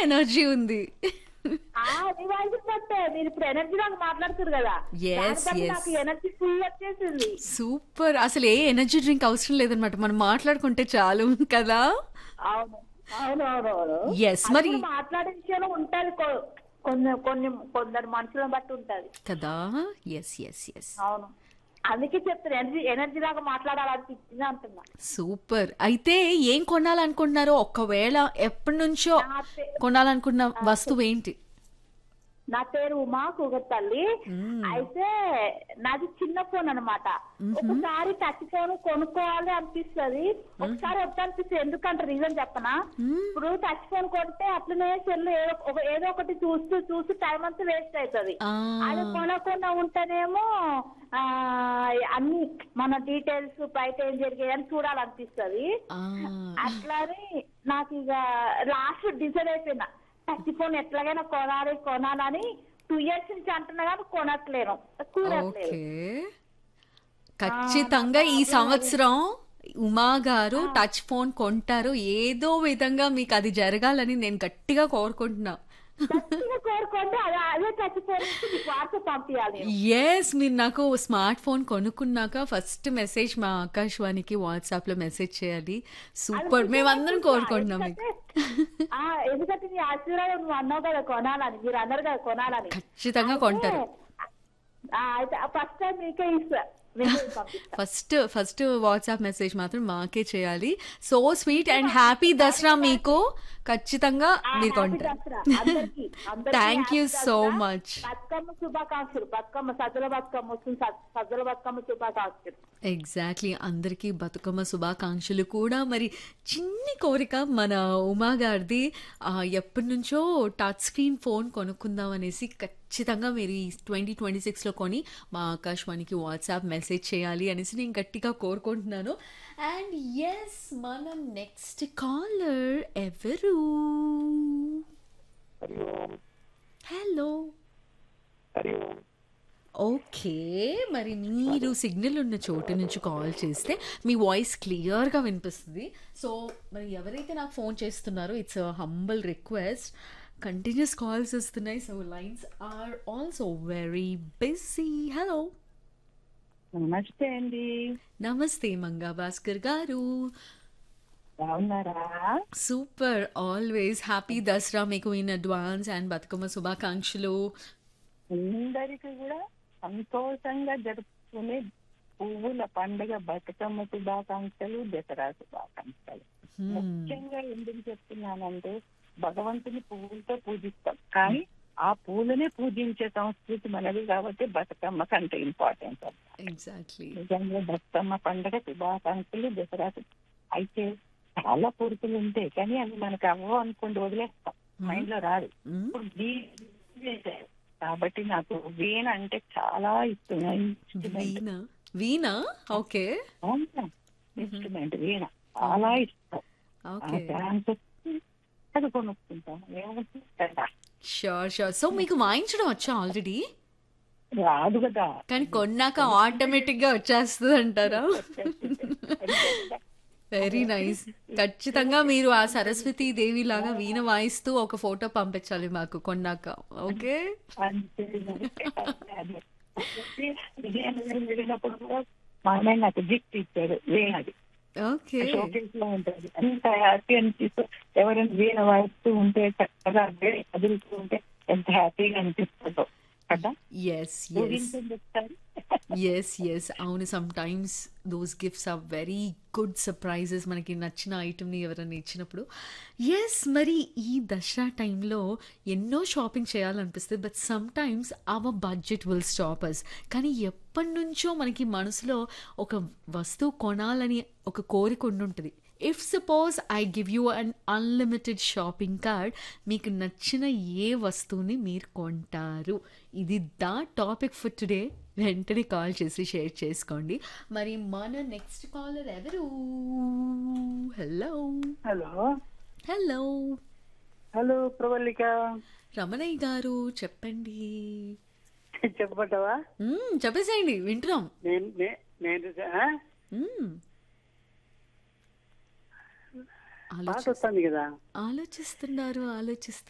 Energy ఉంది ఆ, మీ voice బట్టే మీరు ఇప్పుడు ఎనర్జీ లాగా మాట్లాడుతున్నారు కదా Yes, దాని బట్టి yes. నాకు ఎనర్జీ ఫుల్ వచ్చేసింది సూపర్ అసలు ఏ ఎనర్జీ డ్రింక్ అవసరం లేదనమాట మనం మాట్లాడుకుంటే చాలు కదా అవును అవును అవును అవును Yes, అది మరి- కూడా మాట్లాడే విషయంలో ఉంటది కొ- కొన్ని కొన్ని కొందరు మనుషులను బట్టి ఉంటది కదా ఎస్ ఎస్ ఎస్ అవును అందుకే చెప్తాను ఎనర్జీ ఎనర్జీ లాగా మాట్లాడాలనిపించింది అంటున్నా సూపర్ అయితే ఏం కొనాలనుకుంటున్నారో ఒకవేళ ఎప్పటి నుంచో నా పే- కొనాలనుకున్న వస్తువు ఏంటి నా పేరు ఉమా కూగతల్లి అయితే నాది చిన్న ఫోన్ అన్నమాట ఒకసారి టచ్ ఫోన్ కొనుక్కోవాలి అనిపిస్తది ఒకసారి వద్దనిపిస్తుంది ఎందుకంటే రీజన్ చెప్పనా ఇప్పుడు టచ్ ఫోన్ కొంటే అట్లనే సెల్ ఏదో ఒక- ఏదో ఒకటి చూస్తూ చూస్తూ టైం అంతా వేస్ట్ అవుతుంది ఆ, అది కొనకుండా ఉంటేనేమో ఆ అన్ని మన డీటెయిల్స్ బయట ఏం జరిగాయని చూడాలనిపిస్తది ఆ, అట్లానే నాకు ఇక లాస్ట్ డిసైడ్ అయిపోయినా టచ్ ఫోన్ ఎట్లాగైనా కొనాలి కొనాలని టూ ఇయర్స్ నుంచి అంటున్నా కానీ కొనట్లేను కూరట్లేదు ఓకే ఖచ్చితంగా ఈ సంవత్సరం ఉమా గారు టచ్ ఫోన్ కొంటారు ఏదో విధంగా మీకు అది జరగాలని నేను గట్టిగా కోరుకుంటున్నా గట్టిగా కోరుకోండి అదే అదే టచ్ ఫోన్ ఇచ్చి మీకు వాట్సాప్ పంపించాలి నేను. ఎస్ మీరు నాకు స్మార్ట్ ఫోన్ కొనుక్కున్నాక ఫస్ట్ మెసేజ్ మా ఆకాశవాణికి వాట్సాప్ లో మెసేజ్ చేయాలి సూపర్ మేమందరం కోరుకుంటున్నాం మీకు ఎందుకంటే- ఆ, ఎందుకంటే నీ ఆశీర్వాదం నువ్వు అన్నావు కదా కొనాలని మీరు అన్నారు కదా కొనాలని ఖచ్చితంగా కొంటారు ఆ, అయితే ఫస్ట్ టైం మీకే ఇస్తా మీకే పంపిస్తా ఫస్ట్ ఫస్ట్ వాట్సాప్ మెసేజ్ మాత్రం మాకే చేయాలి so sweet and happy Dasara మీకు ఖచ్చితంగా ఆ, మీరు హ్యాపీ కొంటారు దసరా. అందరికీ, అందరికీ thank you happy so Dasara. Much Bathukamma శుభాకాంక్షలు బతుకమ్మ సజ్జల బతుకమ్మ వస్తుంది సజ్- సజ్జల బతుకమ్మ శుభాకాంక్షలు ఎగ్జాక్ట్లీ అందరికీ బతుకమ్మ శుభాకాంక్షలు కూడా మరి చిన్ని కోరిక మన ఉమా గారిది ఆ, ఎప్పటి నుంచో టచ్ స్క్రీన్ ఫోన్ కొనుక్కుందాం అనేసి ఖచ్చితంగా మీరు ఈ ట్వంటీ ట్వంటీ సిక్స్లో కొని మా ఆకాశవాణికి వాట్సాప్ మెసేజ్ చేయాలి అనేసి నేను గట్టిగా కోరుకుంటున్నాను అండ్ ఎస్ మనం నెక్స్ట్ కాలర్ ఎవరు హరి ఓం హలో హరి ఓం ఓకే మరి మీరు సిగ్నల్ ఉన్న చోటు నుంచి కాల్ చేస్తే మీ వాయిస్ క్లియర్గా వినిపిస్తుంది సో మరి ఎవరైతే నాకు ఫోన్ చేస్తున్నారో it's humble request continuous calls వస్తున్నాయి so lines are also very busy hello నమస్తే అండి నమస్తే మంగా భాస్కర్ గారు బాగున్నారా సూపర్ ఆల్వేస్ హ్యాపీ దసరా మీకు ఇన్ అడ్వాన్స్ అండ్ బతుకమ్మ శుభాకాంక్షలు అందరికి కూడా సంతోషంగా జరుపుకునే పువ్వుల పండుగ బతుకమ్మ శుభాకాంక్షలు దసరా శుభాకాంక్షలు ముఖ్యంగా ఎందుకు చెప్తున్నానంటే భగవంతుని పువ్వులతో పూజిస్తాం కానీ ఆ పూలనే పూజించే సంస్కృతి మనది కాబట్టి బతుకమ్మ కంటే ఇంపార్టెంట్ ఎగ్జాక్ట్లీ నిజంగా బతుకమ్మ పండుగ శుభాకాంక్షలు దసరా శుభ- అయితే చాలా కోరికలు ఉంటాయి కానీ అవి మనకు అవ్వవు అనుకోండి వదిలేస్తాం మైండ్ లో రాదు ఇప్పుడు వీ- చేశారు. కాబట్టి నాకు వీణ అంటే చాలా ఇష్టం instrument veena veena okay instrument veena చాలా ఇష్టం ఆ ఓకే డాన్స్ వచ్చి అది కొనుక్కుంటాం ఏమవుతుంది కదా షూర్ షూర్ సో మీకు వాయించడం వచ్చా ఆల్రెడీ రాదు కదా కానీ కొన్నాక ఆటోమేటిక్ గా వచ్చేస్తుంది అంటారా వెరీ నైస్ ఖచ్చితంగా మీరు ఆ సరస్వతి దేవి లాగా వీణ వాయిస్తూ ఒక ఫోటో పంపించాలి మాకు కొన్నాక ఓకే అంతే అదే. కాబట్టి విజయనగరం వెళ్ళినప్పుడు కూడా మా అన్నయ్య నాకు గిఫ్ట్ ఇచ్చాడు వీణది ఓకే షోకేస్ లో ఉంటుంది అంత హ్యాపీ అనిపిస్తూ ఎవరైనా వీణ వాయిస్తూ ఉంటే చక్కగా వేడి కదులుతూ ఉంటే ఎంత హ్యాపీగా అనిపిస్తుందో కదా ఎస్ ఎస్ ఊహించండి ఒకసారి ఎస్ ఎస్ అవును some times those gifts are very good surprises మనకి నచ్చిన ఐటమ్ని ఎవరైనా ఇచ్చినప్పుడు ఎస్ మరి ఈ దసరా టైంలో ఎన్నో షాపింగ్ చేయాలనిపిస్తుంది but some times our budget will stop us కానీ ఎప్పటి నుంచో మనకి మనసులో ఒక వస్తువు కొనాలని ఒక కోరిక ఉండుంటుంది if suppose I give you an unlimited shopping card మీకు నచ్చిన ఏ వస్తువుని మీరు కొంటారు ఇది దా టాపిక్ ఫర్ టుడే వెంటనే కాల్ చేసి షేర్ చేసుకోండి మరి మన నెక్స్ట్ కాలర్ ఎవరు hello hello hello hello Pravallika Ramanaiah garu చెప్పండి చెప్పమంటావా మ్మ్, చెప్పేసేయండి వింటున్నాం నేను నే- నేను ఆ? మ్మ్. పాట ఆలోచి వస్తుంది కదా ఆలోచిస్తున్నారు ఆలోచిస్తున్నారు